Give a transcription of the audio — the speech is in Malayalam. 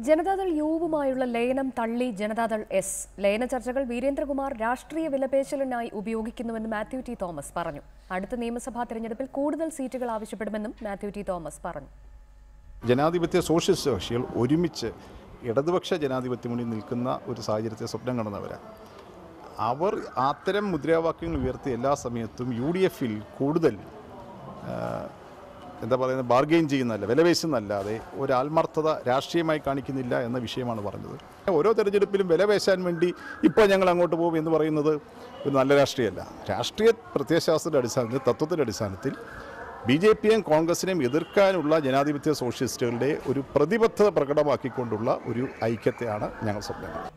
ജനതാദൾ യുവുമായുള്ള ലയനം തള്ളി ജനതാദൾ എസ് ലയന ചർച്ചകൾ വീരേന്ദ്രകുമാർ രാഷ്ട്രീയ വിലപേശലിനായി ഉപയോഗിക്കുന്നുവെന്ന് മാത്യു ടി തോമസ് പറഞ്ഞു അടുത്ത നിയമസഭാ തെരഞ്ഞെടുപ്പിൽ കൂടുതൽ സീറ്റുകൾ ആവശ്യപ്പെടുമെന്നും മാത്യു ടി തോമസ് പറഞ്ഞു ജനാധിപത്യ സോഷ്യലിസ്റ്റ് കക്ഷികൾ ഒരുമിച്ച് ഇടതുപക്ഷ ജനാധിപത്യ മുന്നിൽ നിൽക്കുന്ന ഒരു സാഹചര്യത്തെ സ്വപ്നം കാണുന്നവരാണ് അവർ അത്തരം മുദ്രാവാക്യങ്ങൾ ഉയർത്തി എല്ലാ സമയത്തും യു ഡി എഫിൽ കൂടുതൽ ആ, എന്താ പറയുന്നത് ബാർഗെയിൻ ചെയ്യുന്നതല്ല വിലപേശുന്നല്ലാതെ ഒരു ആത്മാർത്ഥത രാഷ്ട്രീയമായി കാണിക്കുന്നില്ല എന്ന വിഷയമാണ് പറഞ്ഞത് ഓരോ തെരഞ്ഞെടുപ്പിലും വിലപേശാൻ വേണ്ടി ഇപ്പോൾ ഞങ്ങൾ അങ്ങോട്ട് പോകും എന്ന് പറയുന്നത് ഒരു നല്ല രാഷ്ട്രീയമല്ല രാഷ്ട്രീയ പ്രത്യയശാസ്ത്രയുടെ അടിസ്ഥാനത്തിൽ തത്വത്തിൻ്റെ അടിസ്ഥാനത്തിൽ ബി ജെ പിയും കോൺഗ്രസിനെയും എതിർക്കാനുള്ള ജനാധിപത്യ സോഷ്യലിസ്റ്റുകളുടെ ഒരു പ്രതിബദ്ധത പ്രകടമാക്കിക്കൊണ്ടുള്ള ഒരു ഐക്യത്തെയാണ് ഞങ്ങൾ സ്വപ്നം കാണുന്നത്